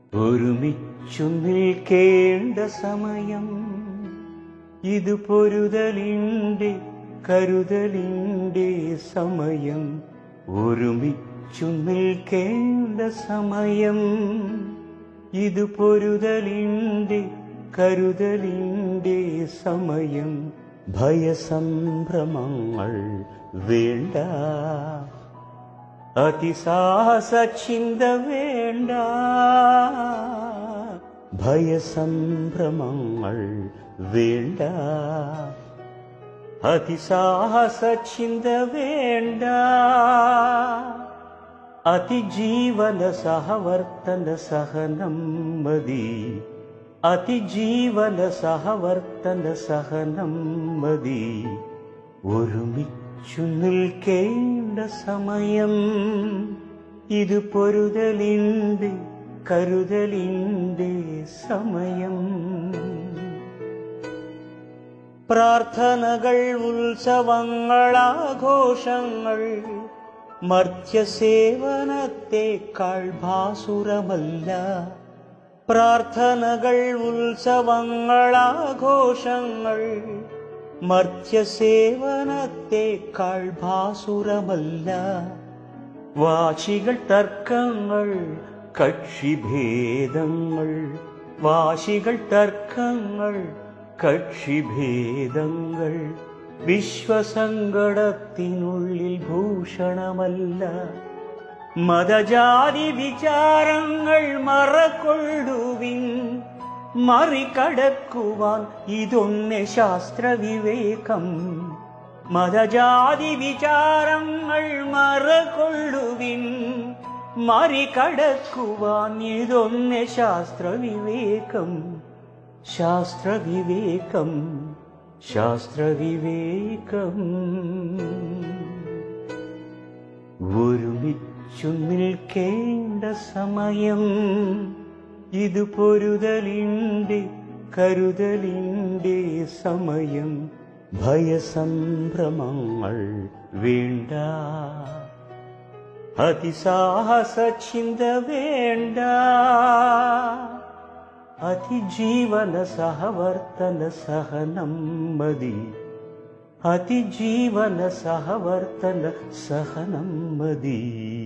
ഒരുമിച്ചു നിൽക്കേണ്ട സമയം ഇത് പൊരുതലിൻ്റെ കരുതലിൻ്റെ സമയം ഒരുമിച്ചു നിൽക്കേണ്ട സമയം ഇത് പൊരുതലിൻ്റെ കരുതലിൻ്റെ സമയം ഭയസംഭ്രമങ്ങൾ വേണ്ട അതിസാഹസ ചിന്ത വേണ്ട ഭയസംഭ്രമങ്ങൾ വേണ്ട അതിസാഹസ ചിന്ത വേണ്ട അതിജീവന സഹവർത്തന സഹനം മതി അതിജീവന സഹവർത്തന സഹനം മതി ഒരുമിച്ചു നിൽക്കേണ്ട സമയം ഇത് പൊരുതലിൻ്റെ കരുതലിൻ്റെ സമയം പ്രാർത്ഥനകൾ ഉത്സവങ്ങൾ ആഘോഷങ്ങൾ മർത്യസേവനത്തെക്കാൾ ഭാസുരമല്ല പ്രാർത്ഥനകൾ ഉത്സവങ്ങൾ ആഘോഷങ്ങൾ മർത്യസേവനത്തെക്കാൾ ഭാസുരമല്ല വാശികൾ തർക്കങ്ങൾ കക്ഷിഭേദങ്ങൾ വാശികൾ തർക്കങ്ങൾ കക്ഷിഭേദങ്ങൾ വിശ്വസങ്കടത്തിനുള്ളിൽ ഭൂഷണമല്ല മതജാതി വിചാരങ്ങൾ മറക്കൊള്ളുവിൻ മറികടക്കുവാൻ ഇതൊന്നെ ശാസ്ത്രവിവേകം മതജാതി വിചാരങ്ങൾ മറകൊള്ളുവിൻ മറികടക്കുവാൻ ഇതൊന്നെ ശാസ്ത്രവിവേകം ശാസ്ത്രവിവേകം ശാസ്ത്രവിവേകം ഒരുമിച്ചു നിൽക്കേണ്ട സമയം ഇത് പൊരുതലിൻ്റെ കരുതലിൻ്റെ സമയം ഭയസംഭ്രമങ്ങൾ വേണ്ട അതിസാഹസ ചിന്ത വേണ്ട അതിജീവന സഹവർത്തന സഹനം മതി അതിജീവന സഹവർത്തന സഹനം മതി